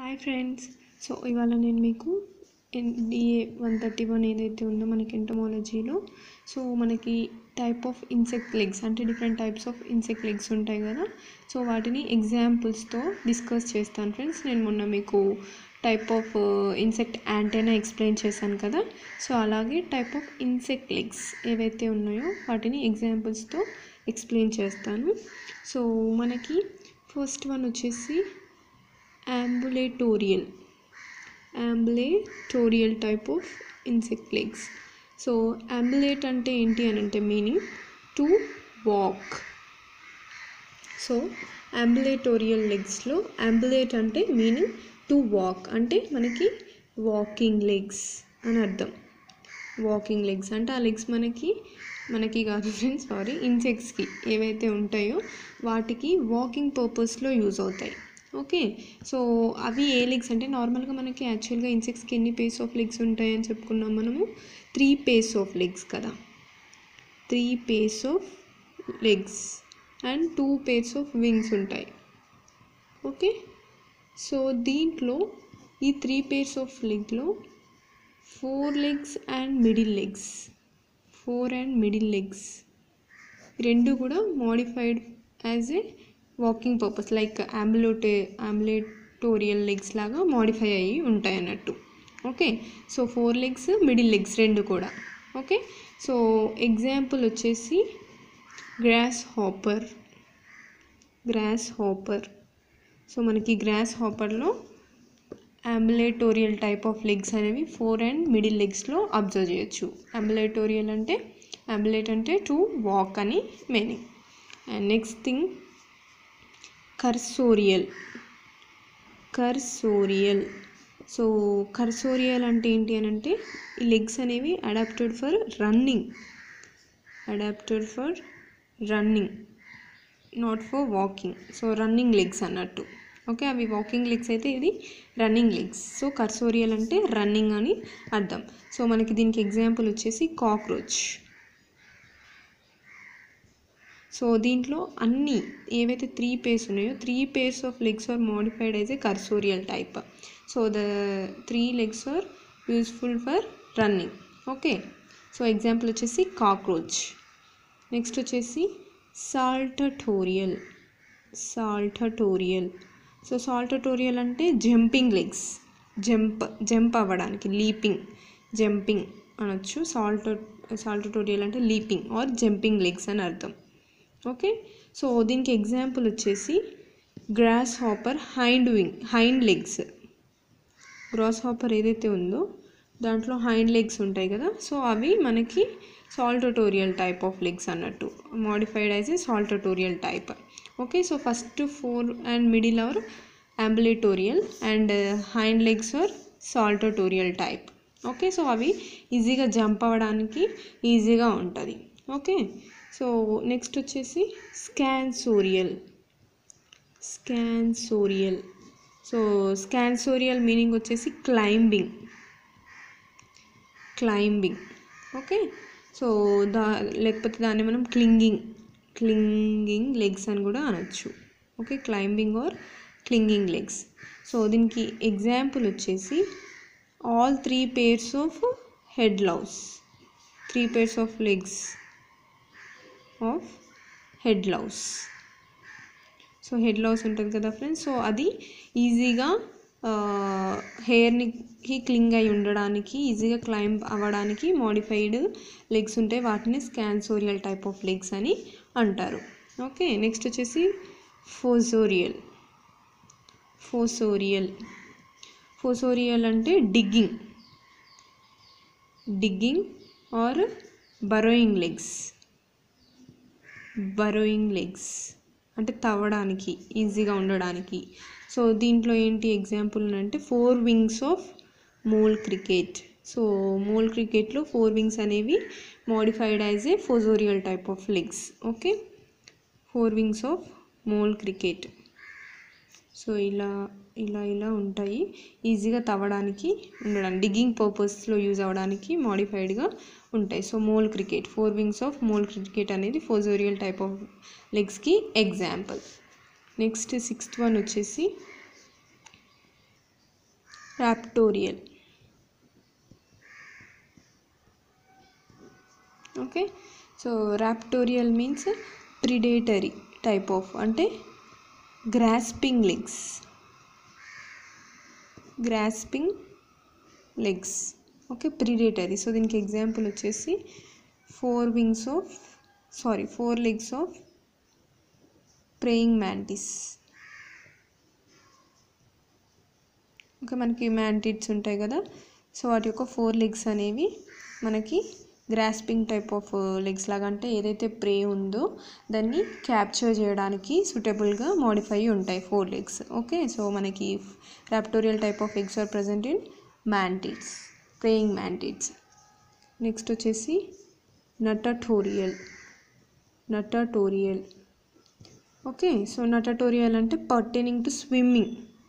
hi friends so ఇవాళ నేను మీకు ఎన్డిఏ వన్ థర్టీ వన్ ఏదైతే ఉందో మనకి ఎంటమాలజీలో సో మనకి టైప్ ఆఫ్ ఇన్సెక్ట్ లెగ్స్ అంటే different types of insect legs ఉంటాయి కదా సో వాటిని ఎగ్జాంపుల్స్తో డిస్కస్ చేస్తాను ఫ్రెండ్స్ నేను మొన్న మీకు type of insect antenna explain చేశాను కదా సో అలాగే టైప్ ఆఫ్ ఇన్సెక్ట్ లెగ్స్ ఏవైతే ఉన్నాయో వాటిని ఎగ్జాంపుల్స్తో ఎక్స్ప్లెయిన్ చేస్తాను సో మనకి ఫస్ట్ వన్ వచ్చేసి ambulatorial ambulatorial type of insect legs so ambulate అంటే ఏంటి అని అంటే meaning to walk so ambulatorial లెగ్స్లో ambulate అంటే మీనింగ్ టు వాక్ అంటే మనకి వాకింగ్ లెగ్స్ అని అర్థం వాకింగ్ లెగ్స్ అంటే ఆ లెగ్స్ మనకి మనకి కాదు ఫ్రెండ్స్ సారీ ఇన్సెక్ట్స్కి ఏవైతే ఉంటాయో వాటికి వాకింగ్ పర్పస్లో యూజ్ అవుతాయి ఓకే సో అవి ఏ లెగ్స్ అంటే నార్మల్గా మనకి యాక్చువల్గా ఇన్సెక్ట్స్కి ఎన్ని పేస్ ఆఫ్ లెగ్స్ ఉంటాయని చెప్పుకున్నాం మనము త్రీ పేస్ ఆఫ్ లెగ్స్ కదా three pairs of legs and two pairs of wings ఉంటాయి ఓకే సో దీంట్లో ఈ త్రీ పేర్స్ ఆఫ్ లెగ్లో fore legs and middle legs fore and middle legs రెండు కూడా modified as a walking purpose like ambulate ambulatorial legs లాగా modify అయ్యి ఉంటాయి అన్నట్టు okay so fore legs middle legs రెండు కూడా ఓకే సో ఎగ్జాంపుల్ వచ్చేసి grasshopper grasshopper so మనకి గ్రాస్ హాపర్లో అంబులేటోరియల్ టైప్ ఆఫ్ లెగ్స్ అనేవి ఫోర్ అండ్ మిడిల్ లెగ్స్లో అబ్జర్వ్ చేయొచ్చు అంబులేటోరియల్ అంటే అంబులేట్ అంటే టు వాక్ అని meaning and next thing cursorial cursorial so cursorial అంటే ఏంటి అని అంటే ఈ లెగ్స్ అనేవి adapted for running adapted for running not for walking so running legs అన్నట్టు ఓకే అవి వాకింగ్ లెగ్స్ అయితే ఇది రన్నింగ్ లెగ్స్ సో కర్సోరియల్ అంటే రన్నింగ్ అని అర్థం సో మనకి దీనికి ఎగ్జాంపుల్ వచ్చేసి కాక్రోచ్ సో దీంట్లో అన్ని ఏవైతే త్రీ పేర్స్ ఉన్నాయో three pairs of legs are modified as a cursorial type so the three legs are useful for running okay so example వచ్చేసి కాక్రోచ్ నెక్స్ట్ వచ్చేసి సాల్టటోరియల్ సాల్టటోరియల్ సో సాల్టటోరియల్ అంటే jumping legs jump jump అవ్వడానికి leaping jumping అనొచ్చు సాల్ట సాల్టటోరియల్ అంటే leaping are jumping legs అని అర్థం okay so దీనికి ఎగ్జాంపుల్ వచ్చేసి grasshopper hind wing hind legs grasshopper ఏదైతే ఉందో దాంట్లో హైండ్ లెగ్స్ ఉంటాయి కదా సో అవి మనకి సాల్టటోరియల్ టైప్ ఆఫ్ లెగ్స్ అన్నట్టు modified as a saltatorial type okay so first fore and middle are ambulatorial and hind legs are saltatorial type okay so అవి ఈజీగా జంప్ అవ్వడానికి ఈజీగా ఉంటుంది ఓకే సో నెక్స్ట్ వచ్చేసి scansorial scansorial so scansorial meaning వచ్చేసి climbing climbing okay so దా లేకపోతే దాన్ని మనం క్లింగింగ్ క్లింగింగ్ లెగ్స్ అని కూడా అనొచ్చు okay climbing or clinging legs so దీనికి ఎగ్జాంపుల్ వచ్చేసి all three pairs of head louse three pairs of legs of head louse so head louse ఉంటుంది కదా ఫ్రెండ్స్ సో అది ఈజీగా హెయిర్ని క్లింగ్ అయి ఉండడానికి ఈజీగా క్లైంబ్ అవ్వడానికి మోడిఫైడ్ లెగ్స్ ఉంటాయి వాటిని స్కాన్సోరియల్ టైప్ ఆఫ్ లెగ్స్ అని అంటారు ఓకే నెక్స్ట్ వచ్చేసి ఫోజోరియల్ ఫోసోరియల్ ఫోసోరియల్ అంటే digging digging or burrowing legs burrowing legs అంటే తవ్వడానికి ఈజీగా ఉండడానికి సో దీంట్లో ఏంటి ఎగ్జాంపుల్ అంటే fore wings of mole cricket so mole క్రికెట్లో ఫోర్ వింగ్స్ అనేవి modified as a fossorial type of legs okay fore wings of mole cricket so ఇలా ఇలా ఇలా ఉంటాయి ఈజీగా తవ్వడానికి ఉండడానికి డిగ్గింగ్ పర్పస్లో యూజ్ అవ్వడానికి మోడిఫైడ్గా ఉంటాయి so mole cricket fore wings of mole cricket అనేది ఫోజోరియల్ టైప్ ఆఫ్ లెగ్స్కి ఎగ్జాంపుల్ నెక్స్ట్ సిక్స్త్ వన్ వచ్చేసి raptorial okay so raptorial means predatory type of అంటే grasping legs grasping legs okay predatory so దీనికి example వచ్చేసి fore wings of sorry fore legs of praying mantis okay మనకి mantids ఉంటాయి కదా so వాటి యొక్క fore legs అనేవి మనకి గ్రాస్పింగ్ టైప్ ఆఫ్ లెగ్స్ లాగా అంటే ఏదైతే ప్రే ఉందో దాన్ని క్యాప్చర్ చేయడానికి సూటబుల్గా మోడిఫై ఉంటాయి ఫోర్ లెగ్స్ ఓకే సో మనకి raptorial type of legs are present in mantids praying mantids next వచ్చేసి natatorial natatorial okay so natatorial అంటే pertaining to swimming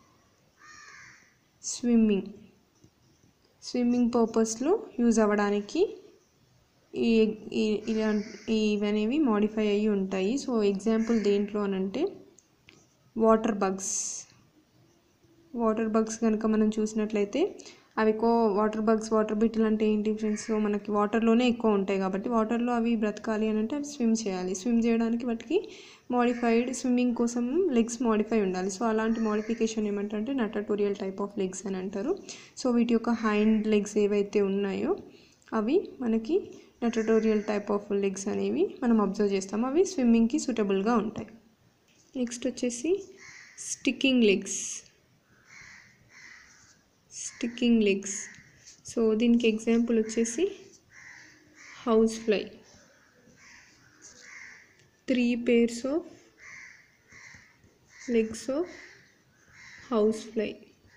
swimming swimming పర్పస్లో యూజ్ అవ్వడానికి ఈ ఈ- ఇలా ఇవనేవి మోడిఫై అయ్యి ఉంటాయి సో ఎగ్జాంపుల్ దేంట్లో అని అంటే వాటర్ బగ్స్ వాటర్ బగ్స్ కనుక మనం చూసినట్లయితే అవి ఎక్కువ వాటర్ బగ్స్ వాటర్ బిట్లు అంటే ఏంటి ఫ్రెండ్స్ సో మనకి వాటర్లోనే ఎక్కువ ఉంటాయి కాబట్టి వాటర్లో అవి బ్రతకాలి అని అంటే అవి స్విమ్ చేయాలి స్విమ్ చేయడానికి వాటికి మోడిఫైడ్ స్విమ్మింగ్ కోసం లెగ్స్ మోడిఫై ఉండాలి సో అలాంటి మోడిఫికేషన్ ఏమంటారంటే నటటోరియల్ టైప్ ఆఫ్ లెగ్స్ అని అంటారు సో వీటి యొక్క హైండ్ లెగ్స్ ఏవైతే ఉన్నాయో అవి మనకి నటటోరియల్ టైప్ ఆఫ్ లెగ్స్ అనేవి మనం అబ్జర్వ్ చేస్తాము అవి స్విమ్మింగ్కి సూటబుల్గా ఉంటాయి నెక్స్ట్ వచ్చేసి sticking legs sticking legs so దీనికి ఎగ్జాంపుల్ వచ్చేసి house fly three pairs of legs of house fly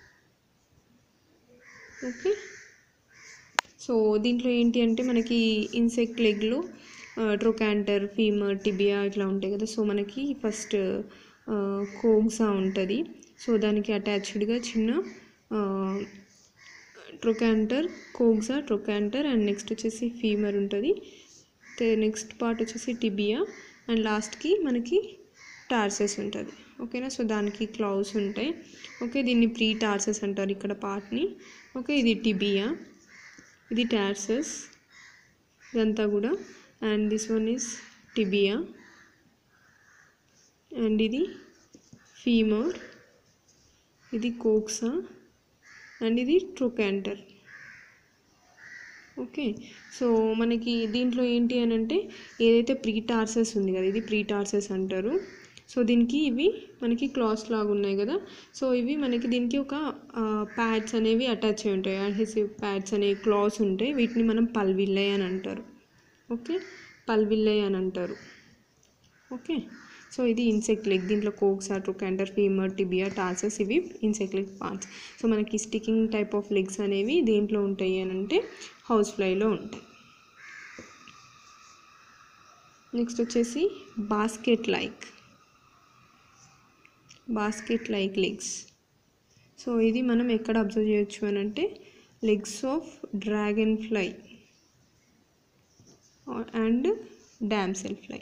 okay so దీంట్లో ఏంటి అంటే మనకి ఇన్సెక్ట్ లెగ్లో ట్రోకాంటర్ ఫీమర్ టిబియా ఇట్లా ఉంటాయి కదా సో మనకి ఫస్ట్ కోగ్సా ఉంటుంది సో దానికి అటాచ్డ్గా చిన్న trochanter coxa trochanter and next వచ్చేసి ఫీమర్ ఉంటుంది నెక్స్ట్ పార్ట్ వచ్చేసి టిబియా అండ్ లాస్ట్కి మనకి టార్సెస్ ఉంటుంది ఓకేనా సో దానికి క్లౌస్ ఉంటాయి ఓకే దీన్ని ప్రీ టార్సెస్ అంటారు ఇక్కడ పార్ట్ని ఓకే ఇది టిబియా ఇది టార్సెస్ ఇదంతా కూడా and this one is tibia and ఇది ఫీమర్ ఇది కోక్సా అండ్ ఇది ట్రోకాంటర్ ఓకే సో మనకి దీంట్లో ఏంటి అని అంటే ఏదైతే ప్రీ టార్సెస్ ఉంది కదా ఇది ప్రీ టార్సెస్ అంటారు సో దీనికి ఇవి మనకి క్లాస్ లాగా ఉన్నాయి కదా సో ఇవి మనకి దీనికి ఒక ప్యాడ్స్ అనేవి అటాచ్ అయి ఉంటాయి అడ్హెసివ్ ప్యాడ్స్ అనేవి క్లాస్ ఉంటాయి వీటిని మనం పల్విల్లై అని అంటారు ఓకే పల్విల్లై అని అంటారు ఓకే సో ఇది ఇన్సెక్ట్ లెగ్ దీంట్లో coxa trochanter femur tibia tarsus ఇవి ఇన్సెక్ట్ లెగ్ పార్ట్స్ సో మనకి స్టికింగ్ టైప్ ఆఫ్ లెగ్స్ అనేవి దేంట్లో ఉంటాయి అని అంటే హౌస్ ఫ్లైలో ఉంటాయి నెక్స్ట్ వచ్చేసి basket like basket like legs so ఇది మనం ఎక్కడ అబ్జర్వ్ చేయొచ్చు అని అంటే legs of dragon fly and damsel fly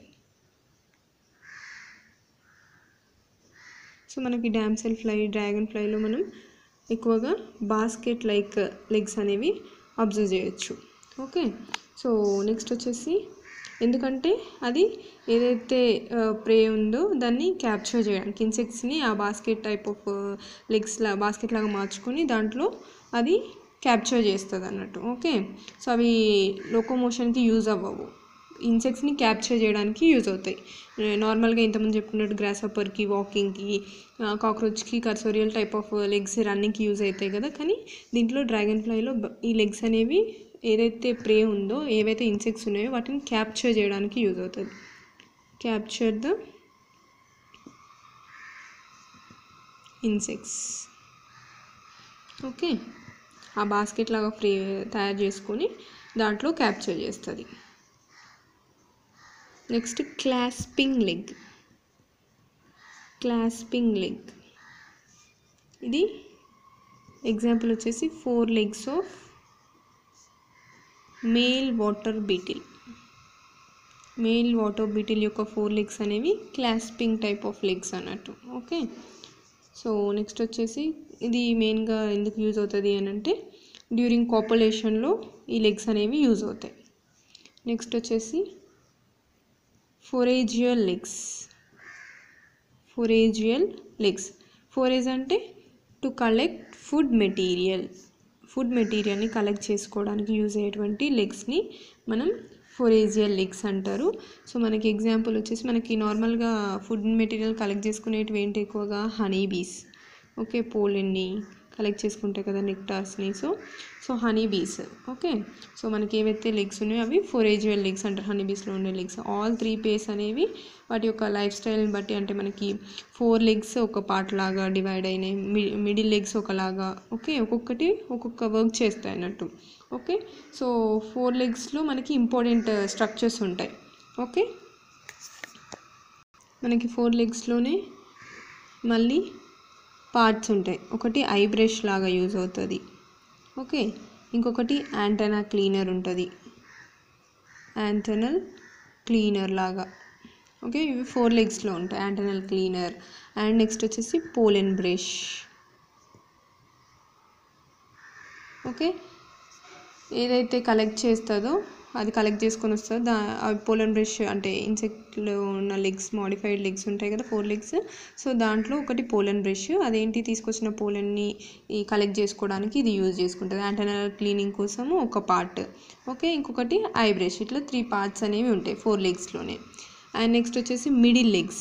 so మనకి డామ్సెల్ ఫ్లై డ్రాగన్ ఫ్లైలో మనం ఎక్కువగా బాస్కెట్ లైక్ లెగ్స్ అనేవి అబ్జర్వ్ చేయొచ్చు ఓకే సో నెక్స్ట్ వచ్చేసి ఎందుకంటే అది ఏదైతే ప్రే ఉందో దాన్ని క్యాప్చర్ చేయడానికి ఇన్సెక్ట్స్ని ఆ బాస్కెట్ టైప్ ఆఫ్ లెగ్స్ లా బాస్కెట్ లాగా మార్చుకొని దాంట్లో అది క్యాప్చర్ చేస్తుంది అన్నట్టు ఓకే సో అవి లోకోమోషన్కి యూజ్ అవ్వవు ఇన్సెక్ట్స్ని క్యాప్చర్ చేయడానికి యూజ్ అవుతాయి నార్మల్గా ఇంతకుముందు చెప్పుకున్నట్టు గ్రాస్ హప్పర్కి వాకింగ్కి కాక్రోచ్కి కర్సోరియల్ టైప్ ఆఫ్ లెగ్స్ రన్నింగ్కి యూజ్ అవుతాయి కదా కానీ దీంట్లో డ్రాగన్ ఫ్లైలో ఈ లెగ్స్ అనేవి ఏదైతే ప్రే ఉందో ఏవైతే ఇన్సెక్ట్స్ ఉన్నాయో వాటిని క్యాప్చర్ చేయడానికి యూజ్ అవుతుంది క్యాప్చర్ ద ఇన్సెక్ట్స్ ఓకే ఆ బాస్కెట్ లాగా ఫ్రీ తయారు చేసుకొని దాంట్లో క్యాప్చర్ చేస్తుంది next clasping leg clasping leg ఇది ఎగ్జాంపుల్ వచ్చేసి fore legs of male water beetle male water beetle యొక్క ఫోర్ లెగ్స్ అనేవి క్లాస్పింగ్ టైప్ ఆఫ్ లెగ్స్ అన్నట్టు ఓకే సో నెక్స్ట్ వచ్చేసి ఇది మెయిన్గా ఎందుకు యూజ్ అవుతుంది అని అంటే డ్యూరింగ్ కాపులేషన్లో ఈ లెగ్స్ అనేవి యూజ్ అవుతాయి నెక్స్ట్ వచ్చేసి foragial legs foragial legs forage అంటే to collect food material food మెటీరియల్ని కలెక్ట్ చేసుకోవడానికి యూజ్ అయ్యేటువంటి లెగ్స్ని మనం ఫోరేజియల్ లెగ్స్ అంటారు సో మనకి ఎగ్జాంపుల్ వచ్చేసి మనకి నార్మల్గా ఫుడ్ మెటీరియల్ కలెక్ట్ చేసుకునేటివి ఏంటి ఎక్కువగా హనీ బీస్ ఓకే పోలెన్ని కలెక్ట్ చేసుకుంటాయి కదా నెక్టార్స్ని so so honey bees okay so మనకి ఏవైతే లెగ్స్ ఉన్నాయో అవి ఫోరేజియల్ లెగ్స్ అంటారు హనీ బీస్లో ఉండే లెగ్స్ ఆల్ త్రీ పేర్స్ అనేవి వాటి యొక్క లైఫ్ స్టైల్ని బట్టి అంటే మనకి ఫోర్ లెగ్స్ ఒక పార్ట్ లాగా డివైడ్ అయినాయి మి- మిడిల్ లెగ్స్ ఒకలాగా ఓకే ఒక్కొక్కటి ఒక్కొక్క వర్క్ చేస్తాయి అన్నట్టు ఓకే సో ఫోర్ లెగ్స్లో మనకి ఇంపార్టెంట్ స్ట్రక్చర్స్ ఉంటాయి ఓకే మనకి ఫోర్ లెగ్స్లోనే మళ్ళీ పార్ట్స్ ఉంటాయి ఒకటి ఐ బ్రష్ లాగా యూజ్ అవుతుంది ఓకే ఇంకొకటి యాంటనా క్లీనర్ ఉంటుంది యాంటనల్ క్లీనర్ లాగా ఓకే ఇవి ఫోర్ లెగ్స్లో ఉంటాయి యాంటనల్ క్లీనర్ అండ్ నెక్స్ట్ వచ్చేసి పోలెన్ బ్రష్ ఓకే ఏదైతే కలెక్ట్ చేస్తుందో అది కలెక్ట్ చేసుకొని వస్తుందో దా అవి పోలన్ బ్రష్ అంటే ఇన్సెక్ట్లో ఉన్న లెగ్స్ మాడిఫైడ్ లెగ్స్ ఉంటాయి కదా ఫోర్ లెగ్స్ సో దాంట్లో ఒకటి పోలన్ బ్రష్ అదేంటి తీసుకొచ్చిన పోలన్ని ఈ కలెక్ట్ చేసుకోవడానికి ఇది యూజ్ చేసుకుంటుంది యాంటనల్ క్లీనింగ్ కోసము ఒక పార్ట్ ఓకే ఇంకొకటి ఐ బ్రష్ ఇట్లా త్రీ పార్ట్స్ అనేవి ఉంటాయి ఫోర్ లెగ్స్లోనే అండ్ నెక్స్ట్ వచ్చేసి middle legs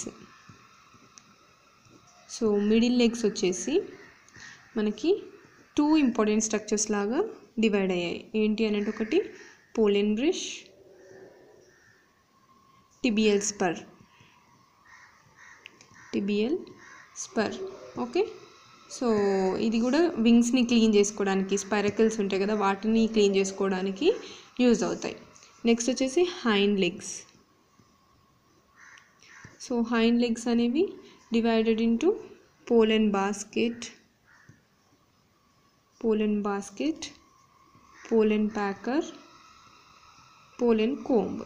so middle legs వచ్చేసి మనకి టూ ఇంపార్టెంట్ స్ట్రక్చర్స్ లాగా డివైడ్ అయ్యాయి ఏంటి అని అంటే ఒకటి pollen brush tibial spur tibial spur okay so ఇది కూడా వింగ్స్ని క్లీన్ చేసుకోవడానికి స్పైరకల్స్ ఉంటాయి కదా వాటిని క్లీన్ చేసుకోవడానికి యూజ్ అవుతాయి నెక్స్ట్ వచ్చేసి hind legs so hind legs అనేవి divided into pollen basket pollen basket pollen packer pollen comb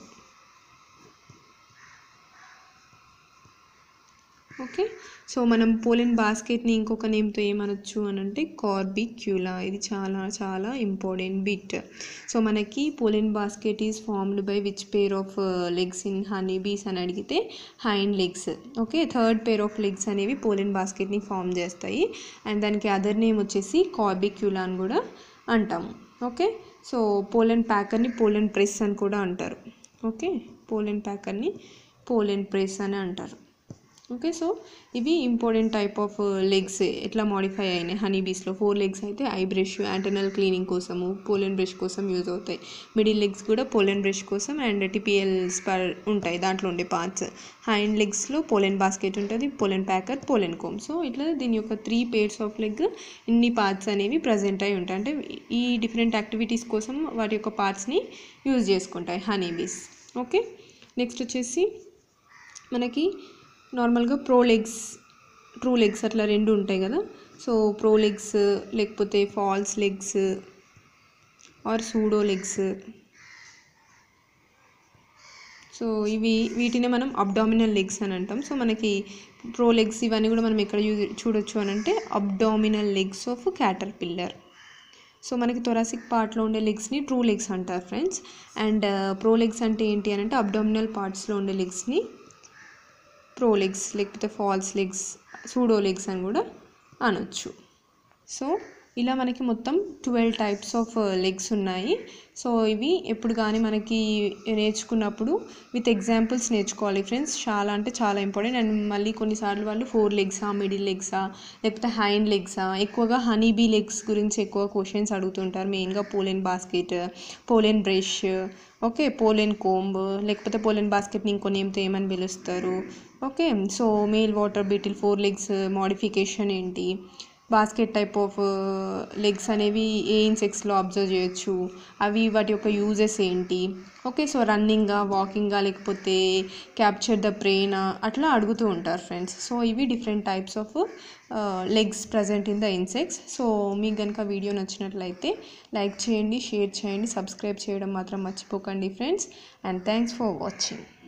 okay so మనం పోలెన్ బాస్కెట్ని ఇంకొక నేమ్తో ఏమనొచ్చు అని అంటే కార్బిక్యులా ఇది చాలా చాలా ఇంపార్టెంట్ బిట్ సో మనకి pollen basket is formed by which pair of legs in honey bees అని అడిగితే hind legs okay third pair of legs అనేవి పోలెన్ బాస్కెట్ని ఫామ్ చేస్తాయి అండ్ దానికి అదర్ నేమ్ వచ్చేసి కార్బిక్యులా అని కూడా అంటాము ఓకే సో పోలెన్ ప్యాకర్ని పోలెన్ ప్రెస్ అని కూడా అంటారు ఓకే పోలెన్ ప్యాకర్ని పోలెన్ ప్రెస్ అని అంటారు ఓకే సో ఇవి ఇంపార్టెంట్ టైప్ ఆఫ్ లెగ్స్ ఎట్లా మాడిఫై అయినాయి హనీ బీస్లో ఫోర్ లెగ్స్ అయితే ఐ బ్రష్ యాంటనల్ క్లీనింగ్ కోసము పోలెన్ బ్రష్ కోసం యూజ్ అవుతాయి మిడిల్ లెగ్స్ కూడా పోలెన్ బ్రష్ కోసం అండ్ టిపిఎల్ స్పర్ ఉంటాయి దాంట్లో ఉండే పార్ట్స్ హైండ్ లెగ్స్లో పోలెన్ బాస్కెట్ ఉంటుంది pollen packer pollen comb so ఇట్లా దీని యొక్క త్రీ పేర్స్ ఆఫ్ లెగ్ ఇన్ని పార్ట్స్ అనేవి ప్రజెంట్ అయి ఉంటాయి అంటే ఈ డిఫరెంట్ యాక్టివిటీస్ కోసం వాటి యొక్క పార్ట్స్ని యూజ్ చేసుకుంటాయి హనీ బీస్ ఓకే నెక్స్ట్ వచ్చేసి మనకి నార్మల్గా ప్రో లెగ్స్ ట్రూ లెగ్స్ అట్లా రెండు ఉంటాయి కదా సో ప్రో లెగ్స్ లేకపోతే false legs or pseudo legs so ఇవి వీటినే మనం అబ్డామినల్ లెగ్స్ అని అంటాం సో మనకి ప్రో లెగ్స్ ఇవన్నీ కూడా మనం ఎక్కడ యూజ్ చూడొచ్చు అని అంటే abdominal legs of caterpillar so మనకి థొరాసిక్ పార్ట్లో ఉండే లెగ్స్ని ట్రూ లెగ్స్ అంటారు ఫ్రెండ్స్ అండ్ ప్రో లెగ్స్ అంటే ఏంటి అని అంటే అబ్డామినల్ పార్ట్స్లో ఉండే లెగ్స్ని ప్రో లెగ్స్ లేకపోతే ఫాల్స్ లెగ్స్ సూడో లెగ్స్ అని కూడా అనొచ్చు సో ఇలా మనకి మొత్తం ట్వెల్వ్ టైప్స్ ఆఫ్ లెగ్స్ ఉన్నాయి సో ఇవి ఎప్పుడు కానీ మనకి నేర్చుకున్నప్పుడు విత్ ఎగ్జాంపుల్స్ నేర్చుకోవాలి ఫ్రెండ్స్ చాలా అంటే చాలా ఇంపార్టెంట్ అండ్ మళ్ళీ కొన్నిసార్లు వాళ్ళు ఫోర్ లెగ్సా మిడిల్ లెగ్సా లేకపోతే హైండ్ లెగ్సా ఎక్కువగా హనీ బీ లెగ్స్ గురించి ఎక్కువ క్వశ్చన్స్ అడుగుతుంటారు మెయిన్గా pollen basket pollen brush okay pollen comb లేకపోతే పోలెన్ బాస్కెట్ని ఇంకో నేమ్తో ఏమని పిలుస్తారు okay so male water beetle fore legs modification ఏంటి బాస్కెట్ టైప్ ఆఫ్ లెగ్స్ అనేవి ఏ ఇన్సెక్ట్స్లో అబ్జర్వ్ చేయొచ్చు అవి వాటి యొక్క యూజెస్ ఏంటి ఓకే సో రన్నింగా వాకింగా లేకపోతే క్యాప్చర్ ద ప్రేనా అట్లా అడుగుతూ ఉంటారు ఫ్రెండ్స్ సో ఇవి different types of legs present in the insects so మీకు కనుక వీడియో నచ్చినట్లయితే లైక్ చేయండి షేర్ చేయండి సబ్స్క్రైబ్ చేయడం మాత్రం మర్చిపోకండి friends and thanks for watching